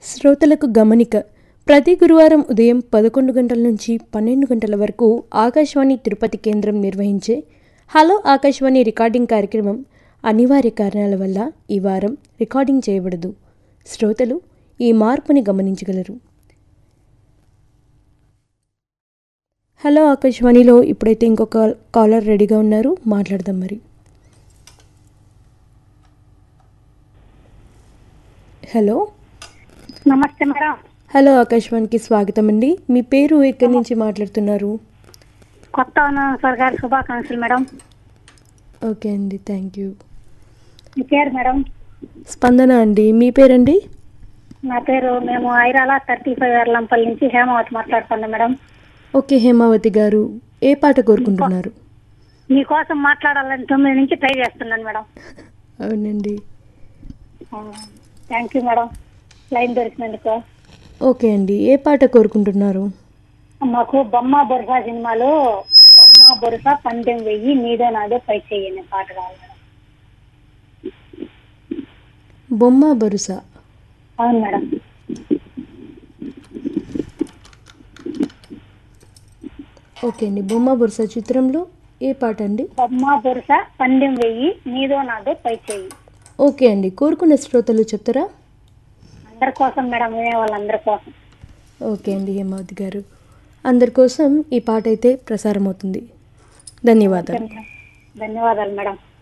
శ్రోతలకు గమనిక ప్రతి గురువారం ఉదయం పదకొండు గంటల నుంచి పన్నెండు గంటల వరకు ఆకాశవాణి తిరుపతి కేంద్రం నిర్వహించే హలో ఆకాశవాణి రికార్డింగ్ కార్యక్రమం అనివార్య కారణాల వల్ల ఈ వారం రికార్డింగ్ చేయబడదు శ్రోతలు ఈ మార్పుని గమనించగలరు హలో ఆకాశవాణిలో ఇప్పుడైతే ఇంకొక కాలర్ రెడీగా ఉన్నారు మాట్లాడదాం మరి హలో నమస్తే మేడం హలో ఆకాశవాణికి స్వాగతం అండి మీ పేరు ఎక్కడి నుంచి మాట్లాడుతున్నారు కొత్త అనౌన్సర్ గారి శుభాకాంక్షలు మేడం ఓకే అండి థ్యాంక్ యూ మీ పేరు మేడం స్పందన అండి మీ పేరండి నా పేరు మేము ఐరాల థర్టీ ఫైవ్ అర్లంపల్లి నుంచి హేమావతి మాట్లాడుతున్నాం మేడం ఓకే హేమావతి గారు ఏ పాట కోరుకుంటున్నారు మీకోసం మాట్లాడాలని తొమ్మిది నుంచి ట్రై చేస్తున్నాను మేడం అవునండి థ్యాంక్ యూ మేడం లైన్ దొరికినందుకు ఓకే అండి ఏ పాట కోరుకుంటున్నారు మాకు బొమ్మ బొరుస సినిమాలో బొమ్మ బొరుస పందెం వెయ్యి నీదో నాదో పై చెయ్యని పాట కావాలి మేడం బొమ్మ బరుస అవును మేడం ఓకే అండి బొమ్మ బరుస చిత్రంలో ఏ పాట అండి బొమ్మ బొరుస పందెం వెయ్యి నీదో నాదో పై చెయ్యి ఓకే అండి కోరుకున్న శ్రోతలు చెప్తారా అందరి కోసం మేడం వినే వాళ్ళందరి కోసం ఓకే అండి హేమావతి గారు అందరి కోసం ఈ పాట అయితే ప్రసారం అవుతుంది ధన్యవాదాలు ధన్యవాదాలు మేడం